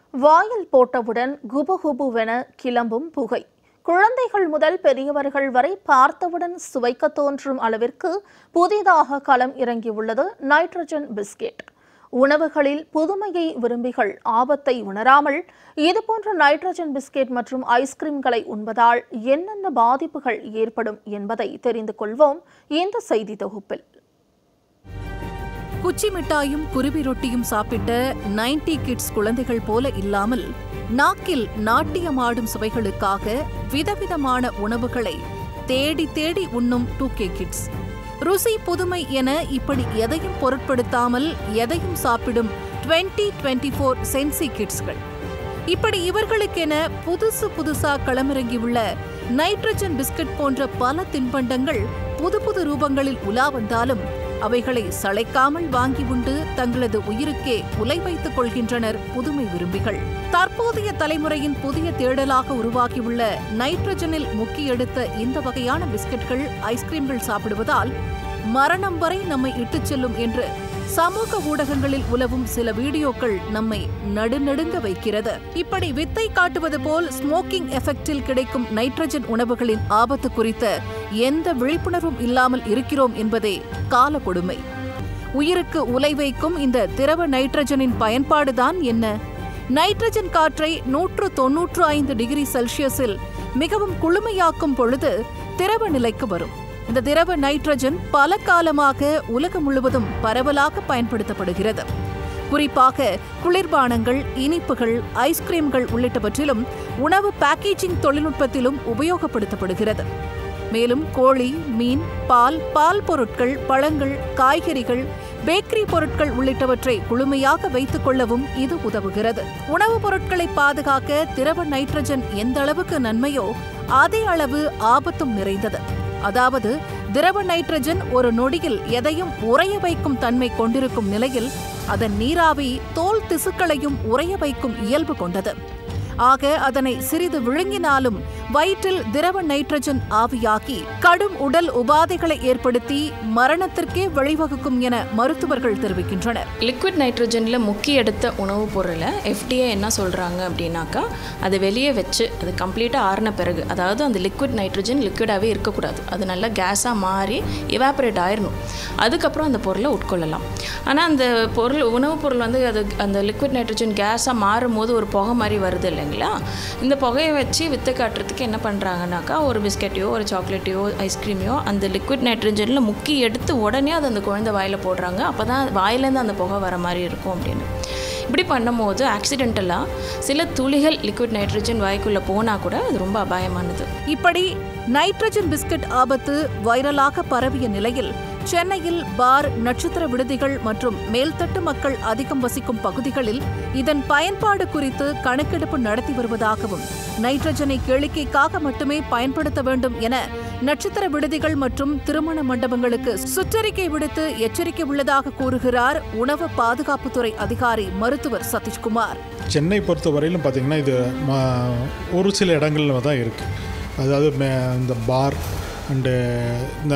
வாயில் போட்டவுடன் குபுகுபுவென கிளம்பும் புகை குழந்தைகள் முதல் பெரியவர்கள் வரை பார்த்தவுடன் சுவைக்க தோன்றும் அளவிற்கு புதிதாக களம் இறங்கியுள்ளது நைட்ரஜன் பிஸ்கெட் உணவுகளில் புதுமையை விரும்பிகள் ஆபத்தை உணராமல் இதுபோன்ற நைட்ரஜன் பிஸ்கெட் மற்றும் ஐஸ்கிரீம்களை உண்பதால் என்னென்ன பாதிப்புகள் ஏற்படும் என்பதை தெரிந்து கொள்வோம் இந்த செய்தி தொகுப்பில் குச்சி மிட்டாயும் குருவி ரொட்டியும் சாப்பிட்ட 90 கிட்ஸ் குழந்தைகள் போல இல்லாமல் நாக்கில் நாட்டியமாடும் சுவைகளுக்காக விதவிதமான உணவுகளை தேடி தேடி உண்ணும் டூ கே கிட்ஸ் ருசி புதுமை என இப்படி எதையும் பொருட்படுத்தாமல் எதையும் சாப்பிடும் 2024 டுவெண்ட்டி ஃபோர் சென்சி கிட்ஸ்கள் இப்படி இவர்களுக்கென புதுசு புதுசா களமிறங்கியுள்ள நைட்ரஜன் பிஸ்கட் போன்ற பல தின்பண்டங்கள் புது புது ரூபங்களில் உலா வந்தாலும் அவைகளை சளைக்காமல் வாங்கி உண்டு தங்களது உயிருக்கே உலை வைத்துக் கொள்கின்றனர் புதுமை விரும்பிகள் தற்போதைய தலைமுறையின் புதிய தேடலாக உருவாகியுள்ள நைட்ரஜனில் முக்கி எடுத்த இந்த வகையான பிஸ்கட்கள் ஐஸ்கிரீம்கள் சாப்பிடுவதால் மரணம் வரை நம்மை இட்டுச் செல்லும் என்று சமூக ஊடகங்களில் உலவும் சில வீடியோக்கள் நம்மை நடுநடுங்க வைக்கிறது இப்படி வித்தை காட்டுவது போல் ஸ்மோக்கிங் எஃபெக்டில் கிடைக்கும் நைட்ரஜன் உணவுகளின் ஆபத்து குறித்த எந்த விழிப்புணர்வும் இல்லாமல் இருக்கிறோம் என்பதே கால கொடுமை உயிருக்கு உலை வைக்கும் இந்த திரவ நைட்ரஜனின் பயன்பாடுதான் என்ன நைட்ரஜன் காற்றை நூற்று தொன்னூற்று ஐந்து டிகிரி செல்சியஸில் மிகவும் குளுமையாக்கும் பொழுது திரவ நிலைக்கு வரும் இந்த திரவ நைட்ரஜன் பல காலமாக உலகம் முழுவதும் பரவலாக பயன்படுத்தப்படுகிறது குறிப்பாக குளிர்பானங்கள் இனிப்புகள் ஐஸ்கிரீம்கள் உள்ளிட்டவற்றிலும் உணவு பேக்கேஜிங் தொழில்நுட்பத்திலும் உபயோகப்படுத்தப்படுகிறது மேலும் கோழி மீன் பால் பால் பொருட்கள் பழங்கள் காய்கறிகள் பேக்கரி பொருட்கள் உள்ளிட்டவற்றை குளுமையாக வைத்துக் கொள்ளவும் இது உதவுகிறது உணவுப் பொருட்களை பாதுகாக்க திரவ நைட்ரஜன் எந்த அளவுக்கு நன்மையோ அதே அளவு ஆபத்தும் நிறைந்தது அதாவது திரவ நைட்ரஜன் ஒரு நொடியில் எதையும் உறைய வைக்கும் தன்மை கொண்டிருக்கும் நிலையில் அதன் நீராவி தோல் திசுக்களையும் உறைய வைக்கும் இயல்பு கொண்டது ஆக அதனை சிறிது விழுங்கினாலும் வயிற்றில் திரவ நைட்ரஜன் ஆவியாகி கடும் உடல் உபாதைகளை ஏற்படுத்தி மரணத்திற்கே வழிவகுக்கும் என மருத்துவர்கள் தெரிவிக்கின்றனர் லிக்விட் நைட்ரஜனில் முக்கி எடுத்த உணவுப் பொருளை எஃப்டிஏ என்ன சொல்கிறாங்க அப்படின்னாக்கா அது வெளியே வச்சு அது கம்ப்ளீட்டாக ஆறின பிறகு அதாவது அந்த லிக்விட் நைட்ரஜன் லிக்விடாகவே இருக்கக்கூடாது அது நல்லா கேஸாக மாறி இவாபரேட் ஆயிடணும் அதுக்கப்புறம் அந்த பொருளை உட்கொள்ளலாம் ஆனால் அந்த பொருள் உணவுப் பொருள் வந்து அது அந்த லிக்விட் நைட்ரஜன் கேஸாக மாறும் போது ஒரு புகை மாதிரி வருது இல்லைங்களா இந்த புகையை வச்சு வித்தை காட்டுறதுக்கு என்ன பண்ணுறாங்கனாக்கா ஒரு பிஸ்கெட்டையோ ஒரு சாக்லேட்டையோ ஐஸ்கிரீமையோ அந்த லிக்விட் நைட்ரஜனில் முக்கி எடுத்து உடனே அது அந்த குழந்தை வாயில் போடுறாங்க அப்போ தான் வாயிலேருந்து அந்த புகை வர மாதிரி இருக்கும் அப்படின்னு இப்படி பண்ணும்போது ஆக்சிடென்டலாக சில துளிகள் லிக்விட் நைட்ரஜன் வாய்க்குள்ளே போனால் கூட அது ரொம்ப அபாயமானது இப்படி நைட்ரஜன் பிஸ்கட் ஆபத்து வைரலாக பரவிய நிலையில் சென்னையில் பார் நட்சத்திர விடுதிகள் மற்றும் மேல்தட்டு மக்கள் அதிகம் வசிக்கும் பகுதிகளில் இதன் பயன்பாடு குறித்து கணக்கெடுப்பு நடத்தி வருவதாகவும் நைட்ரஜனை கேளிக்கைக்காக மட்டுமே பயன்படுத்த வேண்டும் என நட்சத்திர விடுதிகள் மற்றும் திருமண மண்டபங்களுக்கு சுற்றறிக்கை விடுத்து எச்சரிக்கை உள்ளதாக கூறுகிறார் உணவு பாதுகாப்புத்துறை அதிகாரி மருத்துவர் சதீஷ்குமார் சென்னை பொறுத்த வரையிலும் பார்த்திங்கன்னா இது ம- ஒரு சில இடங்களில் தான் இருக்குது அதாவது மே- இந்த பார் அண்டு இந்த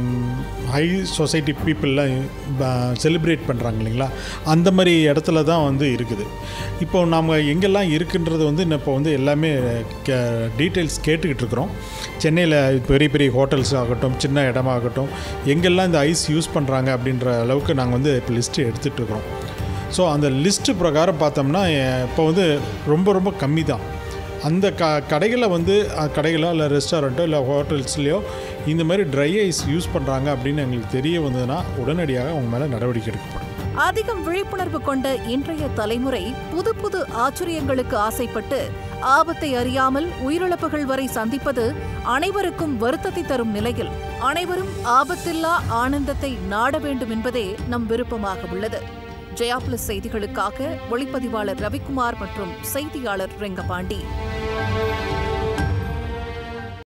ஹை சொசைட்டி பீப்புளெலாம் செலிப்ரேட் பண்ணுறாங்க இல்லைங்களா அந்த மாதிரி இடத்துல தான் வந்து இருக்குது இப்போ நாம் எங்கெல்லாம் இருக்குன்றது வந்து இன்னும் இப்போ வந்து எல்லாமே கே டீட்டெயில்ஸ் கேட்டுக்கிட்டு இருக்கிறோம் சென்னையில் பெரிய பெரிய ஹோட்டல்ஸ் ஆகட்டும் சின்ன இடமாகட்டும் எங்கெல்லாம் இந்த ஐஸ் யூஸ் பண்ணுறாங்க அப்படின்ற அளவுக்கு நாங்கள் வந்து இப்போ லிஸ்ட்டு எடுத்துகிட்டு இருக்கிறோம் ஸோ அந்த லிஸ்ட்டு பிரகாரம் பார்த்தோம்னா எ- இப்போ வந்து ரொம்ப ரொம்ப கம்மி தான் அந்த க கடைகளில் வந்து அஹ், கடைகளோ இல்லை ரெஸ்டாரண்ட்டோ இல்லை ஹோட்டல்ஸ்லேயோ இந்த மாதிரி ட்ரை ஐஸ் யூஸ் பண்ணுறாங்க அப்படின்னு எங்களுக்கு தெரிய வந்ததுன்னா உடனடியாக அவங்க மேலே நடவடிக்கை எடுக்கப்படும் அதிகம் விழிப்புணர்வு கொண்ட இன்றைய தலைமுறை புது புது ஆச்சரியங்களுக்கு ஆசைப்பட்டு ஆபத்தை அறியாமல் உயிரிழப்புகள் வரை சந்திப்பது அனைவருக்கும் வருத்தத்தை தரும் நிலையில் அனைவரும் ஆபத்தில்லா ஆனந்தத்தை நாட வேண்டும் என்பதே நம் விருப்பமாக உள்ளது ஜெயா பிளஸ் செய்திகளுக்காக ஒளிப்பதிவாளர் ரவிக்குமார் மற்றும் செய்தியாளர் ரெங்கபாண்டி